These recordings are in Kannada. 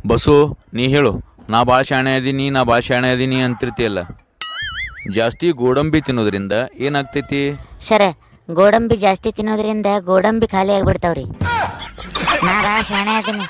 ಬಸ್ಸು ನೀ ಹೇಳು ನಾ ಭಾಳ ಶಾಣೆ ಅದೀನಿ ನಾ ಭಾಳ ಶಾಣೆ ಅದೀನಿ ಅಂತಿರ್ತೀಯಲ್ಲ ಜಾಸ್ತಿ ಗೋಡಂಬಿ ತಿನ್ನೋದ್ರಿಂದ ಏನಾಗ್ತೈತಿ ಸರ ಗೋಡಂಬಿ ಜಾಸ್ತಿ ತಿನ್ನೋದ್ರಿಂದ ಗೋಡಂಬಿ ಖಾಲಿ ಆಗ್ಬಿಡ್ತಾವ್ರಿ ನಾ ಭಾಳ ಶಾಣೆ ಅದೀನಿ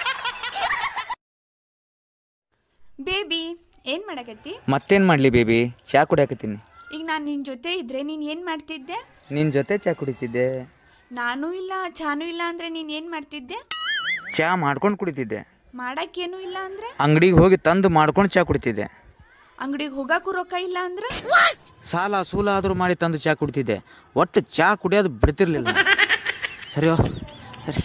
ಬೇಬಿ ಏನು ಮಾಡಕತ್ತಿ ಮತ್ತೇನು ಮಾಡಲಿ ಬೇಬಿ ಚಾ ಕುಡಿಯಾಕತ್ತೀನಿ ಈಗ ನಾನು ನಿನ್ನ ಜೊತೆ ಇದ್ರೆ ನೀನು ಏನು ಮಾಡ್ತಿದ್ದೆ ನಿನ್ನ ಜೊತೆ ಚಾ ಕುಡಿತಿದ್ದೆ ನಾನು ಇಲ್ಲ ಚಾನು ಇಲ್ಲ ಅಂದರೆ ನೀನು ಏನು ಮಾಡ್ತಿದ್ದೆ ಚಾ ಮಾಡ್ಕೊಂಡು ಕುಡಿತಿದ್ದೆ ಮಾಡಕ್ಕೇನು ಇಲ್ಲ ಅಂದರೆ ಅಂಗಡಿಗೆ ಹೋಗಿ ತಂದು ಮಾಡ್ಕೊಂಡು ಚಾ ಕುಡಿತಿದ್ದೆ ಅಂಗಡಿಗೆ ಹೋಗಕ್ಕೂ ರೊಕ್ಕ ಇಲ್ಲ ಅಂದ್ರೆ ಸಾಲ ಸೂಲ ಆದರೂ ಮಾಡಿ ತಂದು ಚಾ ಕುಡಿತಿದ್ದೆ ಒಟ್ಟು ಚಾ ಕುಡಿಯೋದು ಬಿಡ್ತಿರ್ಲಿಲ್ಲ ಸರಿಯೋ ಸರಿ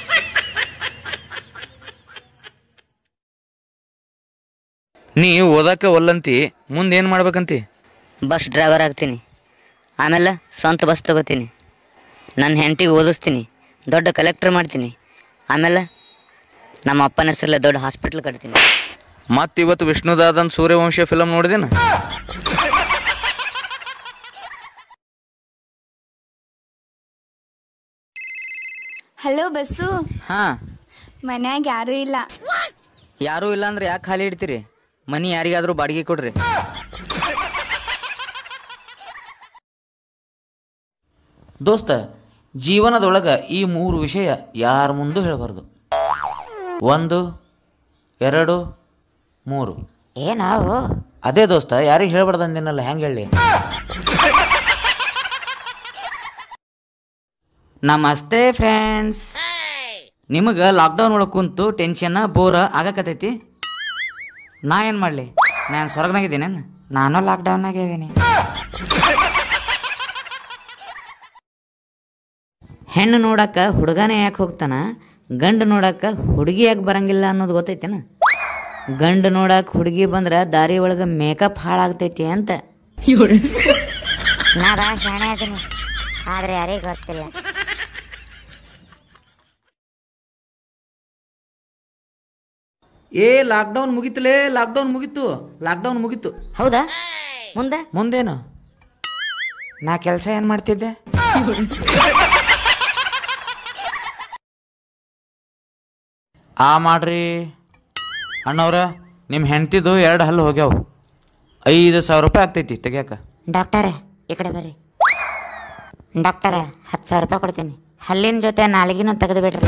ನೀ ಓದಕ್ಕೆ ಒಲ್ಲಂತಿ ಮುಂದೆ ಏನು ಮಾಡ್ಬೇಕಂತಿ ಬಸ್ ಡ್ರೈವರ್ ಆಗ್ತೀನಿ ಆಮೇಲೆ ಸ್ವಂತ ಬಸ್ ತಗೋತೀನಿ ನನ್ನ ಹೆಂಡತಿಗೆ ಓದಿಸ್ತೀನಿ ದೊಡ್ಡ ಕಲೆಕ್ಟರ್ ಮಾಡ್ತೀನಿ ಆಮೇಲೆ ನಮ್ಮ ಅಪ್ಪನ ಹೆಸರಲ್ಲೇ ದೊಡ್ಡ ಹಾಸ್ಪಿಟ್ಲ್ ಕಟ್ತೀನಿ ಮತ್ತೆ ಇವತ್ತು ವಿಷ್ಣುದಾದನ್ ಸೂರ್ಯವಂಶ ಫಿಲಮ್ ನೋಡಿದೇನ ಹಲೋ ಬಸ್ಸು ಹಾಂ ಮನ್ಯಾಗ ಯಾರೂ ಇಲ್ಲ ಯಾರೂ ಇಲ್ಲ ಅಂದ್ರೆ ಯಾಕೆ ಖಾಲಿ ಇಡ್ತೀರಿ ಮನಿ ಯಾರಿಗಾದ್ರೂ ಬಾಡಿಗೆ ಕೊಡ್ರಿ ದೋಸ್ತ ಜೀವನದೊಳಗೆ ಈ ಮೂರು ವಿಷಯ ಯಾರ ಮುಂದೂ ಹೇಳಬಾರ್ದು ಒಂದು ಎರಡು ಮೂರು ಏನಾವು ಅದೇ ದೋಸ್ತ ಯಾರಿಗೆ ಹೇಳ್ಬಾರ್ದು ಅಂದಿನಲ್ಲ ಹೆಂಗೆ ಹೇಳಿ ನಮಸ್ತೆ ಫ್ರೆಂಡ್ಸ್ ನಿಮಗೆ ಲಾಕ್ಡೌನ್ ಒಳಗೆ ಕುಂತು ಟೆನ್ಷನ್ ಬೋರ್ ಆಗಕತ್ತೈತಿ ನಾ ಏನು ಮಾಡಲಿ ನಾನು ಸ್ವರ್ಗನಾಗಿದ್ದೀನೇನು ನಾನು ಲಾಕ್ಡೌನ್ನಾಗ ಇದ್ದೀನಿ ಹೆಣ್ಣು ನೋಡಕ್ಕ ಹುಡುಗನೇ ಯಾಕೆ ಹೋಗ್ತಾನ ಗಂಡು ನೋಡಕ್ಕ ಹುಡುಗಿ ಯಾಕೆ ಬರಂಗಿಲ್ಲ ಅನ್ನೋದು ಗೊತ್ತೈತೇನ ಗಂಡು ನೋಡಕ್ಕೆ ಹುಡುಗಿ ಬಂದ್ರೆ ದಾರಿ ಒಳಗೆ ಮೇಕಪ್ ಹಾಳಾಗ್ತೈತಿ ಅಂತ ನಾ ಭಾಳ ಶಾಣೆ ಅದೀನಿ ಆದ್ರೆ ಯಾರಿಗೂ ಗೊತ್ತಿಲ್ಲ ಏ ಲಾಕ್ಡೌನ್ ಮುಗೀತಲೇ ಲಾಕ್ಡೌನ್ ಮುಗೀತು ಲಾಕ್ಡೌನ್ ಮುಗೀತು ಹೌದಾ ಮುಂದೆ ಮುಂದೇನು ನಾ ಕೆಲಸ ಏನು ಮಾಡ್ತಿದ್ದೆ ಆ ಮಾಡ್ರಿ ಅಣ್ಣವ್ರ ನಿಮ್ಮ ಹೆಂಡ್ತಿದು ಎರಡು ಹಲ್ಲು ಹೋಗ್ಯಾವ ಐದು ಸಾವಿರ ರೂಪಾಯಿ ಆಗ್ತೈತಿ ತೆಗ್ಯಾಕ ಡಾಕ್ಟರೇ ಈ ಕಡೆ ಬರ್ರಿ ಡಾಕ್ಟರೇ ಹತ್ತು ಸಾವಿರ ರೂಪಾಯಿ ಕೊಡ್ತೀನಿ ಹಲ್ಲಿನ ಜೊತೆ ನಾಲಿಗೆನೂ ತೆಗೆದು ಬಿಡ್ರಿ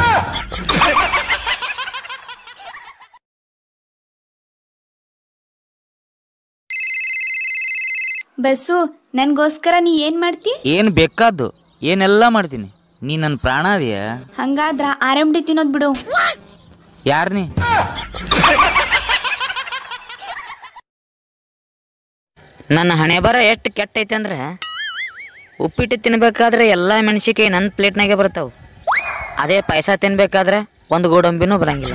ಬಸ್ಸು ನನಗೋಸ್ಕರ ನೀ ಏನು ಮಾಡ್ತಿ ಏನು ಬೇಕಾದ್ದು ಏನೆಲ್ಲ ಮಾಡ್ತೀನಿ ನೀ ನನ್ನ ಪ್ರಾಣ ಅದೆಯ ಹಂಗಾದ್ರ ಆರ್ ಎಮ್ ಡಿ ತಿನ್ನೋದು ಬಿಡು ಯಾರು ನೀ ನನ್ನ ಹಣೆ ಬರ ಎಷ್ಟು ಕೆಟ್ಟೈತೆ ಅಂದ್ರೆ ಉಪ್ಪಿಟ್ಟು ತಿನ್ಬೇಕಾದ್ರೆ ಎಲ್ಲ ಮೆಣಸಿಕಾಯಿ ನನ್ನ ಪ್ಲೇಟ್ನಾಗೆ ಬರ್ತಾವೆ ಅದೇ ಪಾಯಸ ತಿನ್ಬೇಕಾದ್ರೆ ಒಂದು ಗೋಡಂಬಿನೂ ಬರಂಗಿಲ್ಲ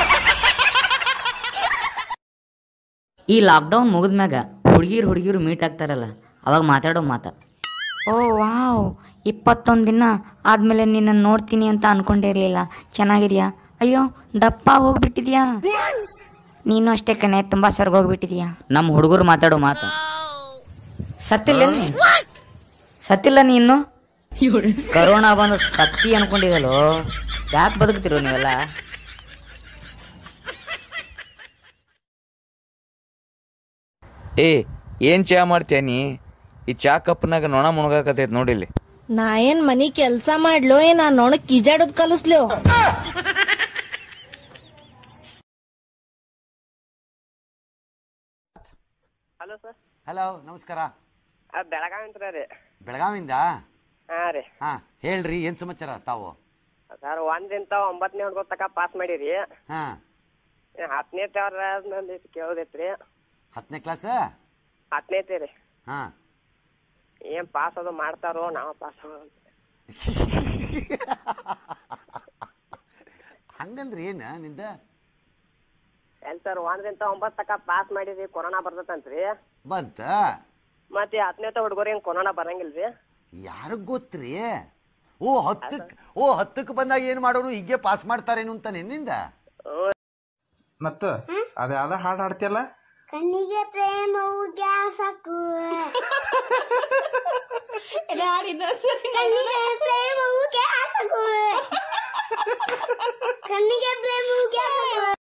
ಈ ಲಾಕ್ಡೌನ್ ಮುಗಿದ್ಮ್ಯಾಗ ಹುಡುಗಿರು ಹುಡುಗಿರು ಮೀಟ್ ಆಗ್ತಾರಲ್ಲ ಅವಾಗ ಮಾತಾಡೋ ಮಾತ ಓ ವಾವ್ ಇಪ್ಪತ್ತೊಂದು ದಿನ ಆದಮೇಲೆ ನಿನ್ನನ್ನು ನೋಡ್ತೀನಿ ಅಂತ ಅನ್ಕೊಂಡೇ ಇರಲಿಲ್ಲ ಚೆನ್ನಾಗಿದ್ಯಾ ಅಯ್ಯೋ ದಪ್ಪ ಹೋಗ್ಬಿಟ್ಟಿದ್ಯಾ ನೀನು ಅಷ್ಟೇ ಕಣೆ ತುಂಬ ಹೋಗ್ಬಿಟ್ಟಿದ್ಯಾ ನಮ್ಮ ಹುಡುಗರು ಮಾತಾಡೋ ಮಾತು ಸತ್ತಿಲ್ಲ ನೀ? ಸತ್ತಿಲ್ಲ ನೀನು ಕರೋನಾ ಬಂದು ಸತ್ತಿ ಅನ್ಕೊಂಡಿದಲ್ಲೋ ಯಾಕೆ ಬದುಕ್ತಿರೋ ನೀವೆಲ್ಲ ಏ ಏನು ಚಾ ಮಾಡ್ತೀಯ ನೀ ಈ ಚಾ ಕಪ್ನಾಗ ನೊಣ ಮುಣಗಾಕತೈತಿ ನೋಡಿಲ್ಲಿ ನಾ ಏನ್ ಮನಿ ಕೆಲ್ಸ ಮಾಡ್ಲೋ ಏನ ನೋಡಕ್ ಈಜಾಡೋದ್ ಕಲಿಸ್ಲೋ ಹಲೋ ನಮಸ್ಕಾರ ಬೆಳಗಾವಿ ರೀ ಬೆಳಗಾವಿಂದ ಹಾಂ ರೀ ಹಾ ಹೇಳ್ರಿ ಏನ್ ಸಮಾಚಾರ ತಾವು ಸರ್ ಒಂದಿಂದ ಒಂಬತ್ತನೇ ಹುಡುಗ ತಕ ಪಾಸ್ ಮಾಡೀರಿ ಹಾ ಹತ್ತನೇ ತವ್ರ ನಂದು ಕೇಳೋದೈತ್ರಿ ಹತ್ತನೇ ಕ್ಲಾಸ್ ಹತ್ತನೇ ರೀ ಹಾ ಏನ್ ಪಾಸ್ ಅದು ಮಾಡ್ತಾರೋ ನಾವ ಪಾಸ್ ಹಂಗಂದ್ರೆ ಏನ ನಿಂದ ಎಲ್ ಸರ್ ಒಂದ್ರಿಂದ ಒಂಬತ್ತು ತಕ ಪಾಸ್ ಮಾಡಿರಿ ಕೊರೋನಾ ಬರ್ತದಂತ್ರಿ ಬಂತ ಮತ್ತೆ ಹತ್ತನೇ ತ ಹುಡುಗರು ಏನ್ ಕೊರೋನಾ ಬರಂಗಿಲ್ರಿ ಯಾರಿಗ್ ಗೊತ್ತ್ರಿ ಓ ಹತ್ತಕ್ ಓ ಹತ್ತಕ್ ಬಂದಾಗ ಏನ್ ಮಾಡೋರು ಹೀಗೆ ಪಾಸ್ ಮಾಡ್ತಾರೇನು ಅಂತ ನಿನ್ನಿಂದ ಮತ್ತ ಅದ ಯಾವ್ದ ಹಾಡು ಹಾಡ್ತಿಯಲ್ಲ ಕಣ್ಣಿಗೆ ಪ್ರೇಮವು ಗ್ಯಾಸಕು ಕಣ್ಣಿಗೆ ಪ್ರೇಮವು ಗ್ಯಾಸಕು ಕಣ್ಣಿಗೆ ಪ್ರೇಮವು ಗ್ಯಾಸಕು